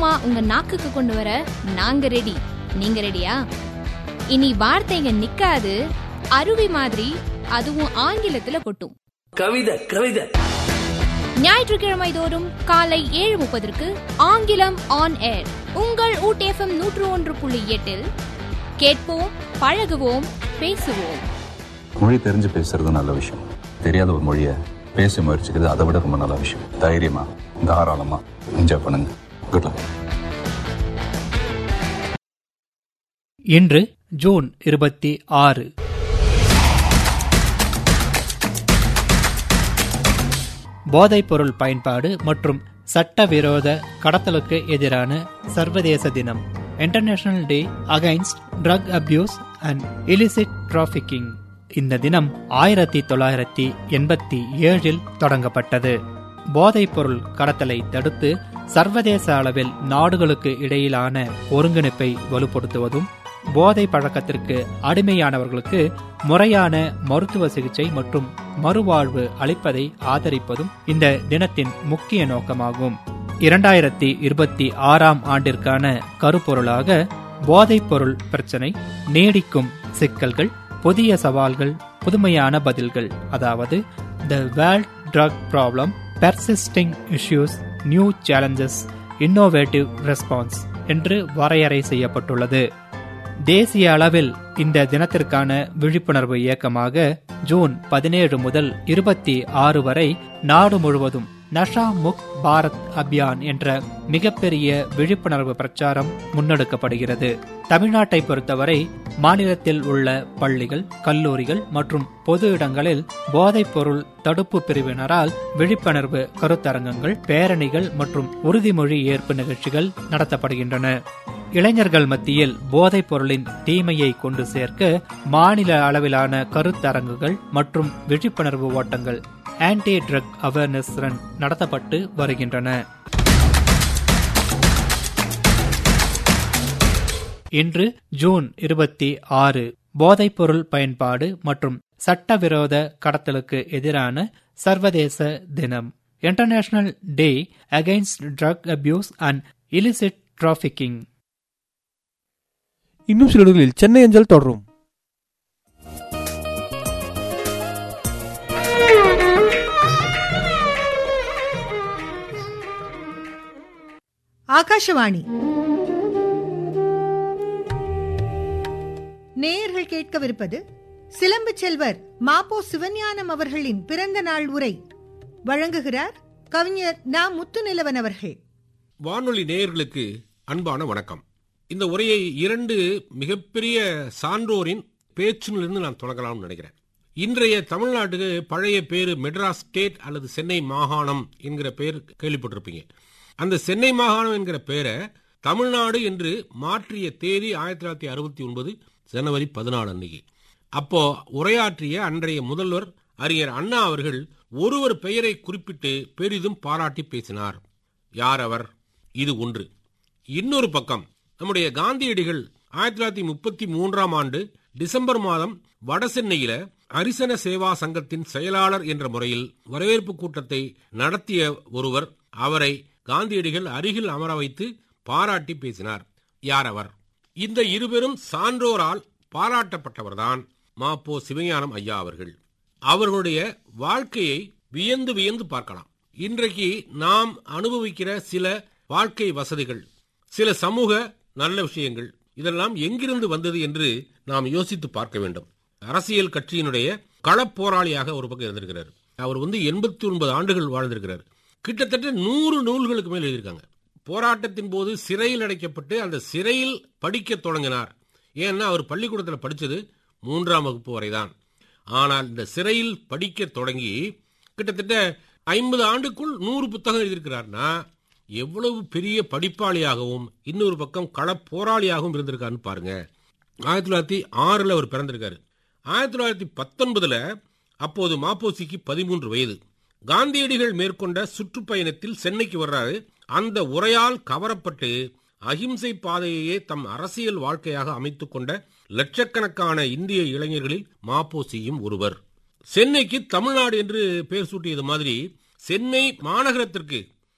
சுலபமா உங்க நாக்குக்கு கொண்டு வர நாங்க ரெடி நீங்க ரெடியா இனி வார்த்தைங்க நிக்காது அருவி மாதிரி அதுவும் ஆங்கிலத்துல கொட்டும் கவிதை கவிதை ஞாயிற்றுக்கிழமை தோறும் காலை ஏழு முப்பதற்கு ஆங்கிலம் ஆன் ஏர் உங்கள் ஊட்டி எஃப்எம் நூற்று ஒன்று புள்ளி எட்டில் கேட்போம் பழகுவோம் பேசுவோம் மொழி தெரிஞ்சு பேசுறது நல்ல விஷயம் தெரியாத ஒரு மொழியை பேச முயற்சிக்கிறது அதை விட ரொம்ப நல்ல விஷயம் தைரியமா தாராளமா என்ஜாய் பண்ணுங்க குட் லக் இன்று ஜூன் இருபத்தி ஆறு போதைப்பொருள் பயன்பாடு மற்றும் சட்டவிரோத கடத்தலுக்கு எதிரான சர்வதேச தினம் international day against drug abuse and illicit trafficking இந்த தினம் ஆயிரத்தி தொள்ளாயிரத்தி எண்பத்தி ஏழில் தொடங்கப்பட்டது போதைப்பொருள் கடத்தலை தடுத்து சர்வதேச அளவில் நாடுகளுக்கு இடையிலான ஒருங்கிணைப்பை வலுப்படுத்துவதும் போதை பழக்கத்திற்கு அடிமையானவர்களுக்கு முறையான மருத்துவ சிகிச்சை மற்றும் மறுவாழ்வு அளிப்பதை ஆதரிப்பதும் இந்த தினத்தின் முக்கிய நோக்கமாகும் இரண்டாயிரத்தி இருபத்தி ஆறாம் ஆண்டிற்கான கருப்பொருளாக போதைப்பொருள் பிரச்சனை நீடிக்கும் சிக்கல்கள் புதிய சவால்கள் புதுமையான பதில்கள் அதாவது the world drug problem persisting issues new challenges innovative response என்று வரையறை செய்யப்பட்டுள்ளது தேசிய அளவில் இந்த தினத்திற்கான விழிப்புணர்வு இயக்கமாக ஜூன் பதினேழு முதல் இருபத்தி ஆறு வரை நாடு முழுவதும் நஷா முக் பாரத் அபியான் என்ற மிகப்பெரிய விழிப்புணர்வு பிரச்சாரம் முன்னெடுக்கப்படுகிறது தமிழ்நாட்டை பொறுத்தவரை மாநிலத்தில் உள்ள பள்ளிகள் கல்லூரிகள் மற்றும் பொது இடங்களில் போதைப்பொருள் தடுப்பு பிரிவினரால் விழிப்புணர்வு கருத்தரங்கங்கள் பேரணிகள் மற்றும் உறுதிமொழி ஏற்பு நிகழ்ச்சிகள் நடத்தப்படுகின்றன இளைஞர்கள் மத்தியில் போதைப் பொருளின் தீமையை கொண்டு சேர்க்க மாநில அளவிலான கருத்தரங்குகள் மற்றும் விழிப்புணர்வு ஓட்டங்கள் ஆன்டி ட்ரக் அவேர்னஸ் ரன் நடத்தப்பட்டு வருகின்றன இன்று ஜூன் இருபத்தி ஆறு போதைப்பொருள் பயன்பாடு மற்றும் சட்டவிரோத கடத்தலுக்கு எதிரான சர்வதேச தினம் international day against drug abuse and illicit trafficking இன்னும் சில இடங்களில் சென்னை அஞ்சல் தொடரும் ஆகாஷவாணி நேயர்கள் கேட்கவிருப்பது சிலம்பு செல்வர் மாப்போ சிவஞானம் அவர்களின் பிறந்த நாள் உரை வழங்குகிறார் கவிஞர் நா முத்துநிலவன் அவர்கள் வானொலி நேயர்களுக்கு அன்பான வணக்கம் இந்த உரையை இரண்டு மிகப்பெரிய சான்றோரின் பேச்சிலிருந்து நான் தொடங்கலாம்னு நினைக்கிறேன் இன்றைய தமிழ்நாட்டுக்கு பழைய பேரு மெட்ராஸ் ஸ்டேட் அல்லது சென்னை மாகாணம் என்கிற பெயர் கேள்விப்பட்டிருப்பீங்க அந்த சென்னை மாகாணம் என்கிற பெயரை தமிழ்நாடு என்று மாற்றிய தேதி ஆயிரத்தி தொள்ளாயிரத்தி அறுபத்தி ஒன்பது ஜனவரி பதினாலு அன்னைக்கு அப்போ உரையாற்றிய அன்றைய முதல்வர் அறிஞர் அண்ணா அவர்கள் ஒருவர் பெயரை குறிப்பிட்டு பெரிதும் பாராட்டி பேசினார் யார் அவர் இது ஒன்று இன்னொரு பக்கம் நம்முடைய காந்தியடிகள் ஆயிரத்தி தொள்ளாயிரத்தி முப்பத்தி மூன்றாம் ஆண்டு டிசம்பர் மாதம் வடசென்னையில அரிசன சேவா சங்கத்தின் செயலாளர் என்ற முறையில் வரவேற்பு கூட்டத்தை நடத்திய ஒருவர் அவரை காந்தியடிகள் அருகில் அமர வைத்து பாராட்டி பேசினார் யார் அவர் இந்த இருவரும் சான்றோரால் பாராட்டப்பட்டவர்தான் மாப்போ சிவஞானம் ஐயா அவர்கள் அவர்களுடைய வாழ்க்கையை வியந்து வியந்து பார்க்கலாம் இன்றைக்கு நாம் அனுபவிக்கிற சில வாழ்க்கை வசதிகள் சில சமூக நல்ல விஷயங்கள் இதெல்லாம் எங்கிருந்து வந்தது என்று நாம் யோசித்து பார்க்க வேண்டும் அரசியல் கட்சியினுடைய களப்போராளியாக ஒரு பக்கம் இருந்திருக்கிறார் அவர் வந்து எண்பத்தி ஒன்பது ஆண்டுகள் வாழ்ந்திருக்கிறார் கிட்டத்தட்ட நூறு நூல்களுக்கு மேல் எழுதியிருக்காங்க போராட்டத்தின் போது சிறையில் அடைக்கப்பட்டு அந்த சிறையில் படிக்க தொடங்கினார் ஏன்னா அவர் பள்ளிக்கூடத்தில் படித்தது மூன்றாம் வகுப்பு வரைதான் ஆனால் இந்த சிறையில் படிக்க தொடங்கி கிட்டத்தட்ட ஐம்பது ஆண்டுக்குள் நூறு புத்தகம் எழுதியிருக்கிறார்னா எவ்வளவு பெரிய படிப்பாளியாகவும் இன்னொரு பக்கம் கள போராளியாகவும் இருந்திருக்காருன்னு பாருங்க ஆயிரத்தி தொள்ளாயிரத்தி ஆறில் அவர் பிறந்திருக்காரு ஆயிரத்தி தொள்ளாயிரத்தி பத்தொன்பதுல அப்போது மாப்போசிக்கு பதிமூன்று வயது காந்தியடிகள் மேற்கொண்ட சுற்றுப்பயணத்தில் சென்னைக்கு வர்றாரு அந்த உரையால் கவரப்பட்டு அகிம்சை பாதையையே தம் அரசியல் வாழ்க்கையாக அமைத்துக் கொண்ட லட்சக்கணக்கான இந்திய இளைஞர்களில் மாப்போசியும் ஒருவர் சென்னைக்கு தமிழ்நாடு என்று பெயர் சூட்டியது மாதிரி சென்னை மாநகரத்திற்கு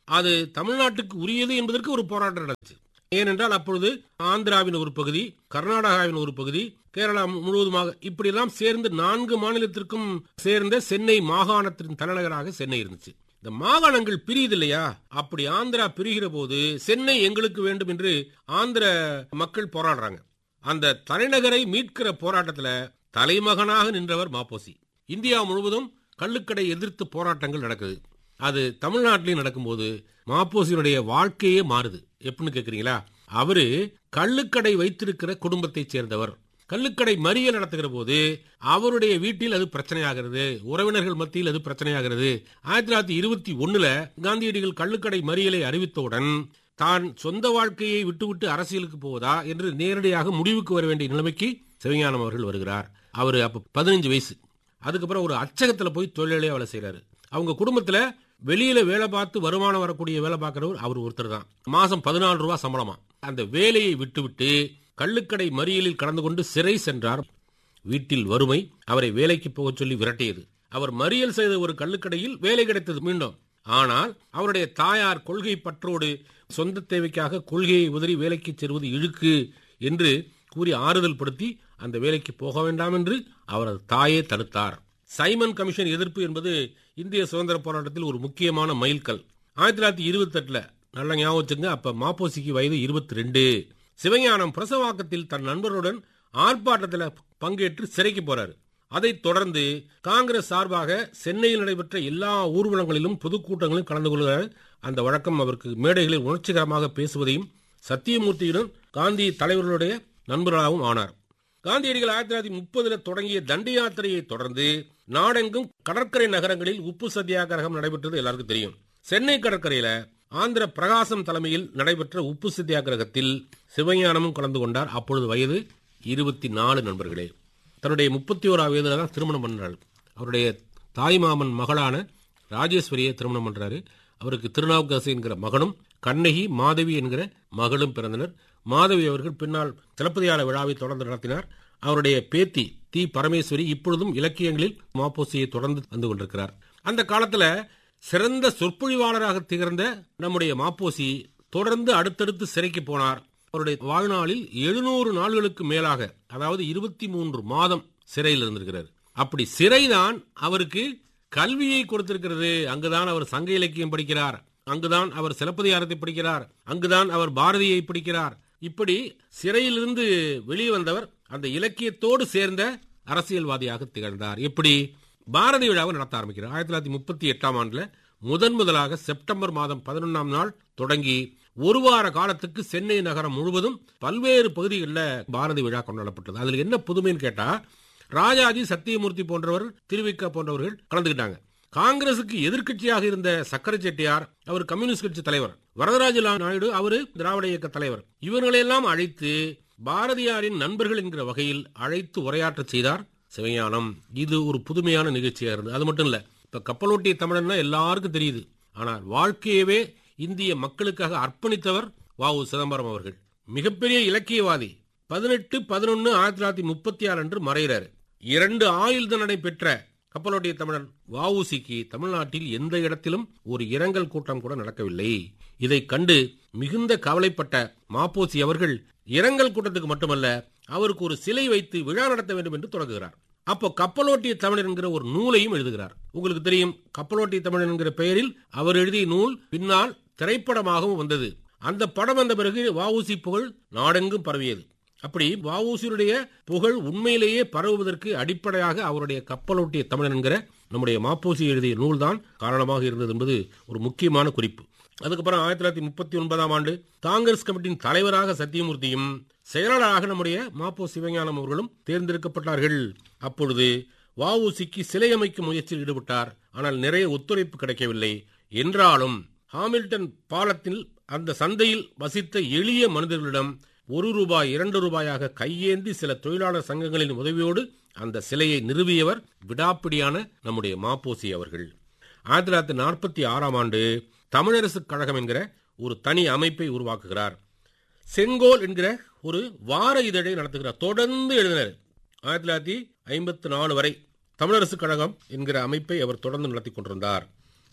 அது தமிழ்நாட்டுக்கு உரியது என்பதற்கு ஒரு போராட்டம் நடந்துச்சு ஏனென்றால் அப்பொழுது ஆந்திராவின் ஒரு பகுதி கர்நாடகாவின் ஒரு பகுதி கேரளா முழுவதுமாக இப்படியெல்லாம் சேர்ந்து நான்கு மாநிலத்திற்கும் சேர்ந்த சென்னை மாகாணத்தின் தலைநகராக சென்னை இருந்துச்சு இந்த மாகாணங்கள் பிரியுது இல்லையா அப்படி ஆந்திரா பிரிகிற போது சென்னை எங்களுக்கு வேண்டும் என்று ஆந்திர மக்கள் போராடுறாங்க அந்த தலைநகரை மீட்கிற போராட்டத்துல தலைமகனாக நின்றவர் மாப்போசி இந்தியா முழுவதும் கள்ளுக்கடை எதிர்த்து போராட்டங்கள் நடக்குது அது தமிழ்நாட்டிலையும் நடக்கும்போது மாப்போசியினுடைய வாழ்க்கையே மாறுது எப்படின்னு கேக்குறீங்களா அவரு கள்ளுக்கடை வைத்திருக்கிற குடும்பத்தைச் சேர்ந்தவர் கள்ளுக்கடை மறியல் நடத்துகிற போது அவருடைய வீட்டில் அது பிரச்சனையாகிறது உறவினர்கள் மத்தியில் அது பிரச்சனையாகிறது ஆயிரத்தி தொள்ளாயிரத்தி இருபத்தி ஒண்ணுல காந்தியடிகள் கள்ளுக்கடை மறியலை அறிவித்தவுடன் தான் சொந்த வாழ்க்கையை விட்டுவிட்டு அரசியலுக்கு போவதா என்று நேரடியாக முடிவுக்கு வர வேண்டிய நிலைமைக்கு சிவஞானம் அவர்கள் வருகிறார் அவர் அப்ப பதினஞ்சு வயசு அதுக்கப்புறம் ஒரு அச்சகத்துல போய் தொழிலாளியா வேலை செய்யறாரு அவங்க குடும்பத்துல வெளியில வேலை பார்த்து வருமானம் வரக்கூடிய வேலை பார்க்கிறவர் அவர் ஒருத்தர் தான் மாசம் பதினாலு ரூபாய் சம்பளமா அந்த வேலையை விட்டுவிட்டு கள்ளுக்கடை மறியலில் கலந்து கொண்டு சிறை சென்றார் வீட்டில் வறுமை அவரை வேலைக்கு போகச் சொல்லி விரட்டியது அவர் மறியல் செய்த ஒரு கள்ளுக்கடையில் வேலை கிடைத்தது மீண்டும் ஆனால் அவருடைய தாயார் கொள்கை பற்றோடு சொந்த தேவைக்காக கொள்கையை உதறி வேலைக்கு செல்வது இழுக்கு என்று கூறி ஆறுதல் படுத்தி அந்த வேலைக்கு போக வேண்டாம் என்று அவரது தாயே தடுத்தார் சைமன் கமிஷன் எதிர்ப்பு என்பது இந்திய சுதந்திர போராட்டத்தில் ஒரு முக்கியமான மைல்கல் ஆயிரத்தி தொள்ளாயிரத்தி இருபத்தி எட்டுல நல்ல ஞாபகம் வச்சுங்க அப்ப மாப்போசிக்கு வயது இருபத்தி ரெண்டு சிவஞானம் பிரசவாக்கத்தில் தன் நண்பருடன் ஆர்ப்பாட்டத்தில் பங்கேற்று சிறைக்கு போறாரு அதைத் தொடர்ந்து காங்கிரஸ் சார்பாக சென்னையில் நடைபெற்ற எல்லா ஊர்வலங்களிலும் பொதுக்கூட்டங்களிலும் கலந்து கொள்கிறார் அந்த வழக்கம் அவருக்கு மேடைகளில் உணர்ச்சிகரமாக பேசுவதையும் சத்தியமூர்த்தியுடன் காந்தி தலைவர்களுடைய நண்பர்களாகவும் ஆனார் காந்தியடிகள் ஆயிரத்தி தொள்ளாயிரத்தி முப்பதுல தொடங்கிய தண்டி யாத்திரையை தொடர்ந்து நாடெங்கும் கடற்கரை நகரங்களில் உப்பு சத்தியாகிரகம் நடைபெற்றது எல்லாருக்கும் தெரியும் சென்னை கடற்கரையில ஆந்திர பிரகாசம் தலைமையில் நடைபெற்ற உப்பு சத்தியாகிரகத்தில் சிவஞானமும் கலந்து கொண்டார் அப்பொழுது வயது இருபத்தி நாலு நண்பர்களே தன்னுடைய முப்பத்தி ஓரா வயதுல தான் திருமணம் பண்றாரு அவருடைய தாய்மாமன் மகளான ராஜேஸ்வரியை திருமணம் பண்றாரு அவருக்கு திருநாவுக்கரசு என்கிற மகனும் கண்ணகி மாதவி என்கிற மகளும் பிறந்தனர் மாதவி அவர்கள் பின்னால் சிலப்பதிகார விழாவை தொடர்ந்து நடத்தினார் அவருடைய பேத்தி தி பரமேஸ்வரி இப்பொழுதும் இலக்கியங்களில் மாப்போசியை தொடர்ந்து வந்து கொண்டிருக்கிறார் அந்த காலத்துல சிறந்த சொற்பொழிவாளராக திகழ்ந்த நம்முடைய மாப்போசி தொடர்ந்து அடுத்தடுத்து சிறைக்கு போனார் அவருடைய வாழ்நாளில் எழுநூறு நாள்களுக்கு மேலாக அதாவது இருபத்தி மூன்று மாதம் சிறையில் இருந்திருக்கிறார் அப்படி சிறைதான் அவருக்கு கல்வியை கொடுத்திருக்கிறது அங்குதான் அவர் சங்க இலக்கியம் படிக்கிறார் அங்குதான் அவர் சிலப்பதிகாரத்தை படிக்கிறார் அங்குதான் அவர் பாரதியை படிக்கிறார் இப்படி சிறையிலிருந்து வெளியே வந்தவர் அந்த இலக்கியத்தோடு சேர்ந்த அரசியல்வாதியாக திகழ்ந்தார் எப்படி பாரதி விழாவை நடத்த ஆரம்பிக்கிறார் ஆயிரத்தி தொள்ளாயிரத்தி முப்பத்தி எட்டாம் ஆண்டுல முதன் முதலாக செப்டம்பர் மாதம் பதினொன்றாம் நாள் தொடங்கி ஒரு வார காலத்துக்கு சென்னை நகரம் முழுவதும் பல்வேறு பகுதிகளில் பாரதி விழா கொண்டாடப்பட்டது அதுல என்ன புதுமைன்னு கேட்டா ராஜாஜி சத்தியமூர்த்தி போன்றவர் திருவிக்க போன்றவர்கள் கலந்துக்கிட்டாங்க காங்கிரசுக்கு எதிர்க்கட்சியாக இருந்த சக்கர செட்டியார் அவர் கம்யூனிஸ்ட் கட்சி தலைவர் வரதராஜ நாயுடு அவரு திராவிட இயக்க தலைவர் இவர்களையெல்லாம் அழைத்து பாரதியாரின் நண்பர்கள் என்கிற வகையில் அழைத்து உரையாற்ற செய்தார் சிவஞானம் இது ஒரு புதுமையான நிகழ்ச்சியா இருந்தது அது மட்டும் இல்ல இப்ப கப்பலோட்டிய தமிழன்னா எல்லாருக்கும் தெரியுது ஆனால் வாழ்க்கையவே இந்திய மக்களுக்காக அர்ப்பணித்தவர் வ உ சிதம்பரம் அவர்கள் மிகப்பெரிய இலக்கியவாதி பதினெட்டு பதினொன்னு ஆயிரத்தி தொள்ளாயிரத்தி முப்பத்தி ஆறு அன்று மறைகிறார் இரண்டு ஆயுள் தண்டனை பெற்ற கப்பலோட்டிய தமிழன் வஉசிக்கு தமிழ்நாட்டில் எந்த இடத்திலும் ஒரு இரங்கல் கூட்டம் கூட நடக்கவில்லை இதை கண்டு மிகுந்த கவலைப்பட்ட மாப்போசி அவர்கள் இரங்கல் கூட்டத்துக்கு மட்டுமல்ல அவருக்கு ஒரு சிலை வைத்து விழா நடத்த வேண்டும் என்று தொடங்குகிறார் அப்போ கப்பலோட்டிய தமிழர் என்கிற ஒரு நூலையும் எழுதுகிறார் உங்களுக்கு தெரியும் கப்பலோட்டிய தமிழர் என்கிற பெயரில் அவர் எழுதிய நூல் பின்னால் திரைப்படமாகவும் வந்தது அந்த படம் வந்த பிறகு வஉசி புகழ் நாடெங்கும் பரவியது அப்படி வஉசியுடைய புகழ் உண்மையிலேயே பரவுவதற்கு அடிப்படையாக அவருடைய கப்பலோட்டிய தமிழன் என்கிற நம்முடைய மாப்போசி எழுதிய நூல் தான் காரணமாக இருந்தது என்பது ஒரு முக்கியமான குறிப்பு அதுக்கப்புறம் ஆயிரத்தி தொள்ளாயிரத்தி முப்பத்தி ஒன்பதாம் ஆண்டு காங்கிரஸ் கமிட்டியின் தலைவராக சத்தியமூர்த்தியும் செயலாளராக நம்முடைய மாப்போ சிவஞானம் அவர்களும் தேர்ந்தெடுக்கப்பட்டார்கள் அப்பொழுது வஉசிக்கு சிலை அமைக்கும் முயற்சியில் ஈடுபட்டார் ஆனால் நிறைய ஒத்துழைப்பு கிடைக்கவில்லை என்றாலும் ஹாமில்டன் பாலத்தில் அந்த சந்தையில் வசித்த எளிய மனிதர்களிடம் ஒரு ரூபாய் இரண்டு ரூபாயாக கையேந்தி சில தொழிலாளர் சங்கங்களின் உதவியோடு அந்த சிலையை நிறுவியவர் விடாப்பிடியான நம்முடைய மாப்போசி அவர்கள் ஆயிரத்தி தொள்ளாயிரத்தி நாற்பத்தி ஆறாம் ஆண்டு தமிழரசு கழகம் என்கிற ஒரு தனி அமைப்பை உருவாக்குகிறார் செங்கோல் என்கிற ஒரு வார இதழை நடத்துகிறார் தொடர்ந்து எழுதினார் ஆயிரத்தி தொள்ளாயிரத்தி ஐம்பத்தி நாலு வரை தமிழரசு கழகம் என்கிற அமைப்பை அவர் தொடர்ந்து நடத்தி கொண்டிருந்தார்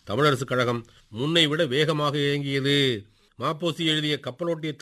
தமிழரசுக் கழகம் முன்னை விட வேகமாக இயங்கியது மாப்போசி எழுதிய கப்பலோட்டிய